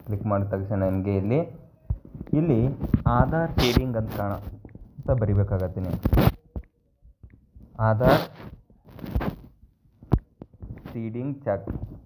click ಮಾಡಿದ ತಕ್ಷಣ ನಿಮಗೆ ಇಲ್ಲಿ ಇಲ್ಲಿ ಆಧಾರ್ ಸೀಡಿಂಗ್ ಅಂತ ಕಾಣ ಅಂತ ಬರಿಬೇಕಾಗತ್ತೆ ನೀವು ಆಧಾರ್ ಸೀಡಿಂಗ್ ಚೆಕ್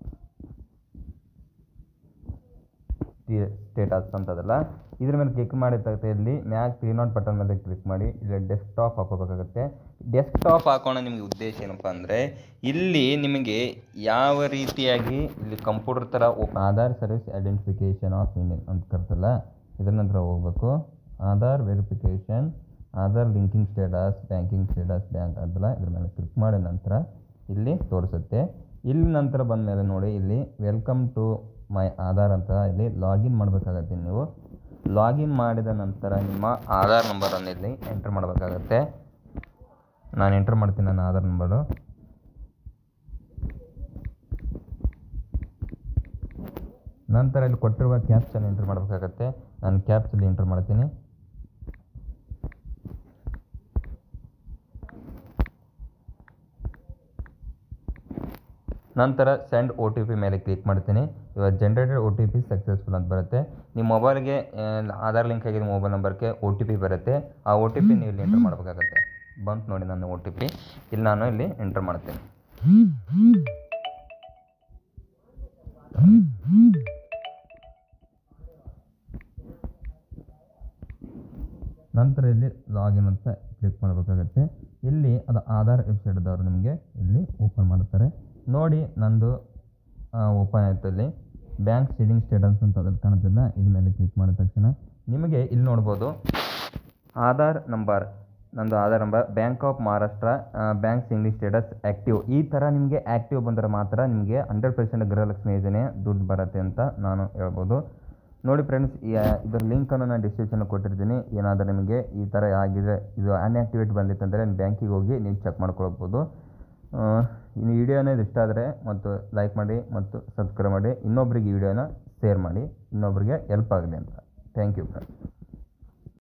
ಸ್ಟೇಟಸ್ ಅಂತದಲ್ಲ ಇದ್ರ ಮೇಲೆ ಕ್ಲಿಕ್ ಮಾಡಿದ ತಕ್ಷಣ ಇಲ್ಲಿ ಮ್ಯಾಗ್ ತ್ರೀ ನಾಟ್ ಬಟನ್ ಮೇಲೆ ಕ್ಲಿಕ್ ಮಾಡಿ ಇಲ್ಲಿ ಡೆಸ್ಕ್ಟಾಪ್ ಹಾಕೋಬೇಕಾಗುತ್ತೆ ಡೆಸ್ಕ್ಟಾಪ್ ಹಾಕೋಣ ನಿಮಗೆ ಉದ್ದೇಶ ಏನಪ್ಪ ಅಂದರೆ ಇಲ್ಲಿ ನಿಮಗೆ ಯಾವ ರೀತಿಯಾಗಿ ಇಲ್ಲಿ ಕಂಪ್ಯೂಟರ್ ಥರ Aadhaar service identification of Indian ಅಂತ ಕರ್ತಲ್ಲ ಇದ್ರ ನಂತರ ಹೋಗ್ಬೇಕು Aadhaar verification Aadhaar linking status banking status bank ಅದಲ್ಲ ಇದ್ರ ಮೇಲೆ ಕ್ಲಿಕ್ ಮಾಡಿದ ನಂತರ ಇಲ್ಲಿ ತೋರಿಸುತ್ತೆ ಇಲ್ಲಿ ನಂತರ ಬಂದ ಮೇಲೆ ನೋಡಿ ಇಲ್ಲಿ ವೆಲ್ಕಮ್ ಟು ಮೈ ಆಧಾರ್ ಅಂತ ಇಲ್ಲಿ ಲಾಗಿನ್ ಮಾಡಬೇಕಾಗತ್ತೆ ನೀವು ಲಾಗಿನ್ ಮಾಡಿದ ನಂತರ ನಿಮ್ಮ ಆಧಾರ್ ನಂಬರನ್ನು ಇಲ್ಲಿ ಎಂಟರ್ ಮಾಡಬೇಕಾಗತ್ತೆ ನಾನು ಎಂಟರ್ ಮಾಡ್ತೀನಿ ನನ್ನ ಆಧಾರ್ ನಂಬರು ನಂತರ ಇಲ್ಲಿ ಕೊಟ್ಟಿರುವ ಕ್ಯಾಪ್ಸನ್ನು ಎಂಟರ್ ಮಾಡಬೇಕಾಗತ್ತೆ ನಾನು ಕ್ಯಾಪ್ಸ್ ಇಲ್ಲಿ ಎಂಟರ್ ಮಾಡ್ತೀನಿ ನಂತರ ಸೆಂಡ್ ಒ ಟಿ ಪಿ ಮೇಲೆ ಕ್ಲಿಕ್ ಮಾಡ್ತೀನಿ ಇವಾಗ generated O T P successful ಅಂತ ಬರುತ್ತೆ ನಿಮ್ಮ ಮೊಬೈಲ್ಗೆ ಆಧಾರ್ ಲಿಂಕ್ ಆಗಿರೋ ಮೊಬೈಲ್ ನಂಬರ್ಗೆ ಒ ಟಿ ಪಿ ಬರುತ್ತೆ ಆ ಒ ಟಿ ಪಿ ನೀವು ಇಲ್ಲಿ ಎಂಟರ್ ಮಾಡಬೇಕಾಗತ್ತೆ ಬಂತು ನೋಡಿ ನನ್ನ ಒ ಟಿ ಪಿ ಇಲ್ಲಿ ನಾನು ಇಲ್ಲಿ ಎಂಟರ್ ಮಾಡ್ತೀನಿ ನಂತರ ಇಲ್ಲಿ ಲಾಗಿನ್ ಅಂತ ಕ್ಲಿಕ್ ಮಾಡಬೇಕಾಗತ್ತೆ ಇಲ್ಲಿ ಅದು ಆಧಾರ್ ವೆಬ್ಸೈಟ್ದವರು ನಿಮಗೆ ಇಲ್ಲಿ ಓಪನ್ ಮಾಡ್ತಾರೆ ನೋಡಿ ನಂದು ಓಪನ್ ಆಯಿತು ಇಲ್ಲಿ ಬ್ಯಾಂಕ್ ಸೀಡಿಂಗ್ ಸ್ಟೇಟಸ್ ಅಂತ ಅದ್ರಲ್ಲಿ ಕಾಣುತ್ತಿಲ್ಲ ಇದ್ರ ಮೇಲೆ ಕ್ಲಿಕ್ ಮಾಡಿದ ತಕ್ಷಣ ನಿಮಗೆ ಇಲ್ಲಿ ನೋಡ್ಬೋದು ಆಧಾರ್ ನಂಬರ್ ನಂದು Aadhaar number bank of Maharashtra bank seeding status active ಈ ಥರ ನಿಮಗೆ ಆ್ಯಕ್ಟಿವ್ ಬಂದರೆ ಮಾತ್ರ ನಿಮಗೆ ಹಂಡ್ರೆಡ್ ಪರ್ಸೆಂಟ್ ಗೃಹಲಕ್ಷ್ಮಿ ಯೋಜನೆ ದುಡ್ಡು ಬರುತ್ತೆ ಅಂತ ನಾನು ಹೇಳ್ಬೋದು ನೋಡಿ ಫ್ರೆಂಡ್ಸ್ ಇದರ ಲಿಂಕನ್ನು ನಾನು ಡಿಸ್ಕ್ರಿಪ್ಷನ್ ಕೊಟ್ಟಿರ್ತೀನಿ ಏನಾದರೂ ನಿಮಗೆ ಈ ಥರ ಆಗಿದೆ ಇದು ಅನ್ಆಕ್ಟಿವೇಟ್ ಬಂದಿತ್ತಂದರೆ ನಿಮ್ಮ ಬ್ಯಾಂಕಿಗೆ ಹೋಗಿ ನೀವು ಚೆಕ್ ಮಾಡ್ಕೊಳ್ಬೋದು ಆ, ಈ ವಿಡಿಯೋ ಅನ್ನೋದು ಇಷ್ಟ ಆದರೆ ಮತ್ತು ಲೈಕ್ ಮಾಡಿ ಮತ್ತು ಸಬ್ಸ್ಕ್ರೈಬ್ ಮಾಡಿ ಇನ್ನೊಬ್ರಿಗೆ ಈ ವಿಡಿಯೋನ ಶೇರ್ ಮಾಡಿ ಇನ್ನೊಬ್ರಿಗೆ ಹೆಲ್ಪ್ ಆಗಲಿ ಅಂತ ಥ್ಯಾಂಕ್ ಯು ಫ್ರೆಂಡ್ಸ್